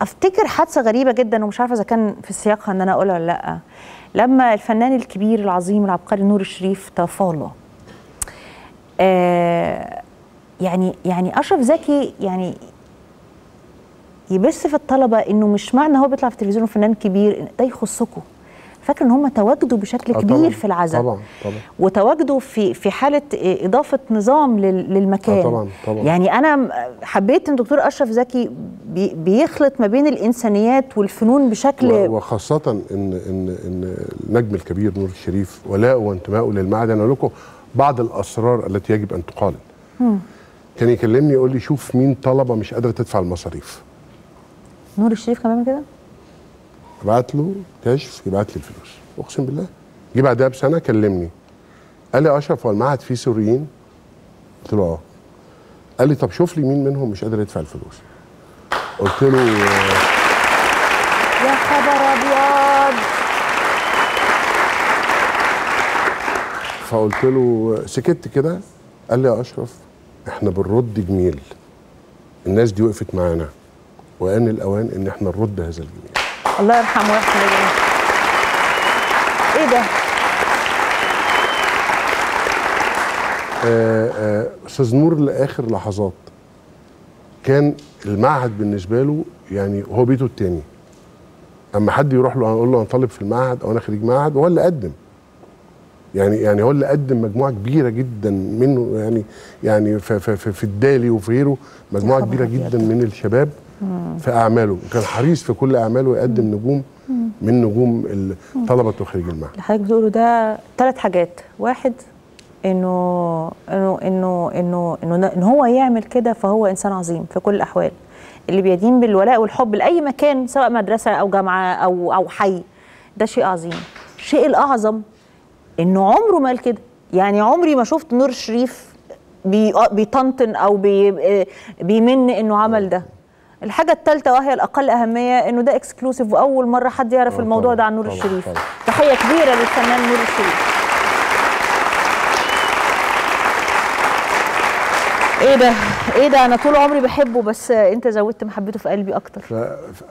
افتكر حادثه غريبه جدا ومش عارفه اذا كان في سياقها ان انا اقولها ولا لا لما الفنان الكبير العظيم العبقري نور الشريف توفى الله آه يعني يعني اشرف زكي يعني يبث في الطلبه انه مش معنى هو بيطلع في التلفزيون فنان كبير ده يخصكم فاكر ان هم تواجدوا بشكل آه كبير طبعاً، في العزاء طبعا طبعا وتواجدوا في في حاله اضافه نظام لل- للمكان آه طبعاً، طبعاً. يعني انا حبيت ان دكتور اشرف زكي بي- بيخلط ما بين الانسانيات والفنون بشكل و- وخاصة إن إن إن النجم الكبير نور الشريف ولاءه وانتمائه للمعهد أنا أقول لكم بعض الأسرار التي يجب أن تقال. كان يكلمني يقول لي شوف مين طلبة مش قادرة تدفع المصاريف. نور الشريف كان بيعمل كده ابعت له كشف يبعت لي الفلوس اقسم بالله جه بعدها بسنه كلمني قال لي يا اشرف هو المعهد فيه سوريين قلت له اه قال لي طب شوف لي مين منهم مش قادر يدفع الفلوس قلت له آه، يا خبر ابيض فقلت له سكت كده قال لي يا اشرف احنا بنرد جميل الناس دي وقفت معانا وان الاوان ان احنا نرد هذا الجميل الله يرحمه ويحسن اليه ايه ده آه، آه، استاذ نور لاخر لحظات كان المعهد بالنسبه له يعني هو بيته التاني اما حد يروح له اقول له انا طالب في المعهد او انا خريج معهد هو اللي قدم يعني يعني هو اللي قدم مجموعه كبيره جدا منه يعني يعني في, في, في, في الدالي وفي غيره مجموعه خبر كبيره أبيض. جدا من الشباب في اعماله وكان حريص في كل اعماله يقدم نجوم من نجوم ال- طلبه وخريج المعهد اللي حضرتك بتقوله ده ثلاث حاجات واحد انه انه انه انه انه ان هو يعمل كده فهو انسان عظيم في كل الاحوال اللي بيدين بالولاء والحب لاي مكان سواء مدرسه او جامعه او او حي ده شيء عظيم الشيء الاعظم انه عمره ما قال كده يعني عمري ما شفت نور الشريف بي بيطنطن او بي بيمن انه عمل ده الحاجة الثالثة وهي الأقل أهمية إنه ده اكسكلوسيف وأول مرة حد يعرف آه الموضوع طبعاً، ده عن نور طبعاً، الشريف طبعاً. تحية كبيرة للفنان نور الشريف ايه ده ايه ده انا طول عمري بحبه بس انت زودت محبته في قلبي اكتر ف-